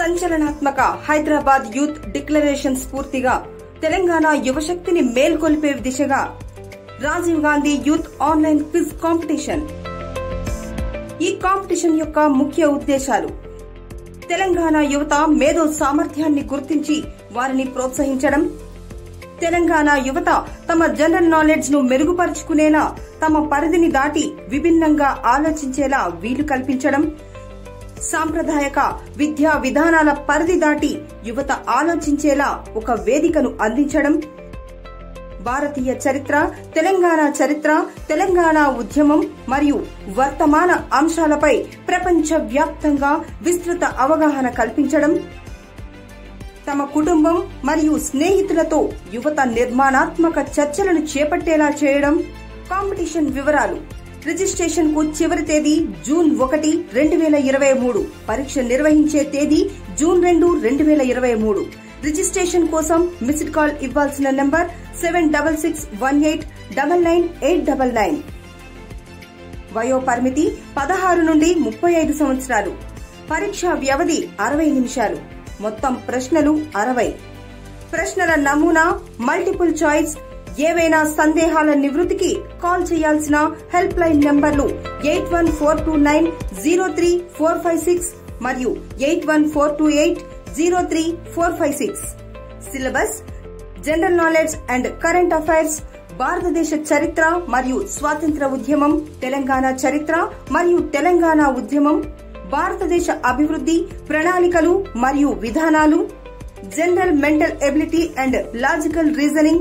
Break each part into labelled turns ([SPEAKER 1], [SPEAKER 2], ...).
[SPEAKER 1] సంచలనాత్మక Hyderabad youth declaration స్ఫూర్తిగా తెలంగాణ యువశక్తిని మేల్కొల్పే దిశగా Rajiv Gandhi youth online quiz competition ఈ కాంపిటీషన్ యొక్క ముఖ్య ఉద్దేశాలు తెలంగాణ యువత మేధో సామర్థ్యాన్ని గుర్తించి వారిని ప్రోత్సహించడం తెలంగాణ యువత తమ జనరల్ నాలెడ్జ్ ను మెరుగుపరుచుకునేలా తమ పరిధిని దాటి విభిన్నంగా ఆలోచించేలా వీలు కల్పించడం సాంప్రదాయక విద్యా విధానాల పరిధి దాటి యువత ఆలోచించేలా ఒక వేదికను అందించడం భారతీయ చరిత్ర తెలంగాణ చరిత్ర తెలంగాణ ఉద్యమం మరియు వర్తమాన అంశాలపై ప్రపంచ వ్యాప్తంగా విస్తృత అవగాహన కల్పించడం తమ కుటుంబం మరియు స్నేహితులతో యువత నిర్మాణాత్మక చర్చలను చేపట్టేలా చేయడం కాంపిటీషన్ వివరాలు రిజిస్ట్రేషన్ కు చివరి తేదీ జూన్ ఒకటి రెండు వేల ఇరవై మూడు పరీక్ష నిర్వహించే తేదీ జూన్ రెండు రెండు వేల ఇరవై మూడు రిజిస్ట్రేషన్ కోసం మిస్డ్ కాల్ ఇవ్వాల్సిన number seven double six one eight double nine eight double nine వయో పరిమితి పదహారు నుండి ముప్పై ఐదు సంవత్సరాలు పరీక్షా వ్యవధి అరవై నిమిషాలు మొత్తం ప్రశ్నలు అరవై ప్రశ్నల నమూనా మల్టిపుల్ చాయిస్ ఏవైనా సందేహాల నివృత్తికి కాల్ చేయాల్సిన హెల్ప్ లైన్ నంబర్లు eight one four two nine zero three four five six మరియు eight one four two eight zero three four five six syllabus general knowledge and current affairs భారతదేశ చరిత్ర మరియు స్వాతంత్ర ఉద్యమం తెలంగాణ చరిత్ర మరియు తెలంగాణ ఉద్యమం భారతదేశ అభివృద్ధి ప్రణాళికలు మరియు విధానాలు general mental ability and logical reasoning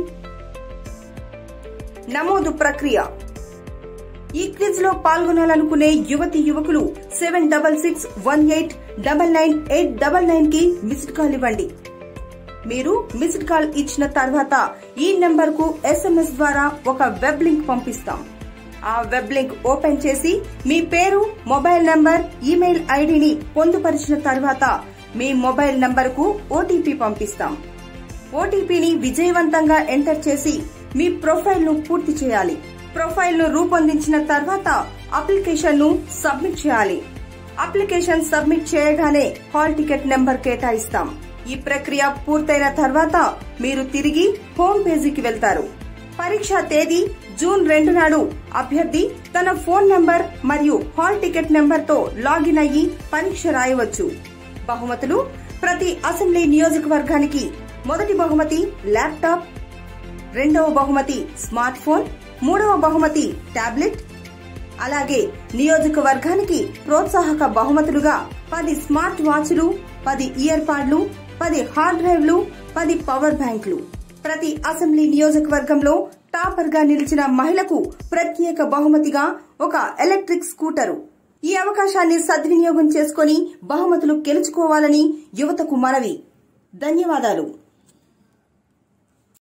[SPEAKER 1] నమోదు ప్రక్రియ ఈ క్విజ్ లో పాల్గొనాలనుకునే యువతి యువకులు seven double six one eight double nine eight double nine కి మిస్డ్ కాల్ ఇవ్వండి మీరు మిస్డ్ కాల్ ఇచ్చిన తర్వాత ఈ నెంబర్ కు ఎస్ఎంఎస్ ద్వారా ఒక వెబ్ లింక్ పంపిస్తాం ఆ వెబ్ లింక్ ఓపెన్ చేసి మీ పేరు మొబైల్ నంబర్ ఈమెయిల్ ఐడిని పొందుపరిచిన తర్వాత మీ మొబైల్ నంబర్ కు ఓటీపీ పంపిస్తాం ఓటీపీని విజయవంతంగా ఎంటర్ చేసి మీ ప్రొఫైల్ ను పూర్తి చేయాలి ప్రొఫైల్ ను రూపొందించిన తర్వాత అప్లికేషన్ ను సబ్మిట్ చేయాలి అప్లికేషన్ సబ్మిట్ చేయగానే హాల్ టికెట్ నెంబర్ కేటాయిస్తాం ఈ ప్రక్రియ పూర్తయిన తర్వాత మీరు తిరిగి హోమ్ పేజీకి వెళ్తారు పరీక్ష తేదీ జూన్ రెండు నాడు అభ్యర్థి తన ఫోన్ నంబర్ మరియు హాల్ టికెట్ నెంబర్ తో లాగిన్ అయ్యి పరీక్ష రాయవచ్చు బహుమతులు ప్రతి అసెంబ్లీ నియోజకవర్గానికి మొదటి బహుమతి ల్యాప్టాప్ రెండవ బహుమతి స్మార్ట్ ఫోన్ మూడవ బహుమతి టాబ్లెట్ అలాగే నియోజకవర్గానికి ప్రోత్సాహక బహుమతులుగా పది స్మార్ట్ వాచ్లు పది ఇయర్ పాడ్లు పది హార్డ్ డ్రైవ్లు పది పవర్ బ్యాంకులు ప్రతి అసెంబ్లీ నియోజకవర్గంలో టాపర్ గా నిలిచిన మహిళకు ప్రత్యేక బహుమతిగా ఒక ఎలక్ట్రిక్ స్కూటరు ఈ అవకాశాన్ని సద్వినియోగం చేసుకుని బహుమతులు గెలుచుకోవాలని యువతకు మనవి ధన్యవాదాలు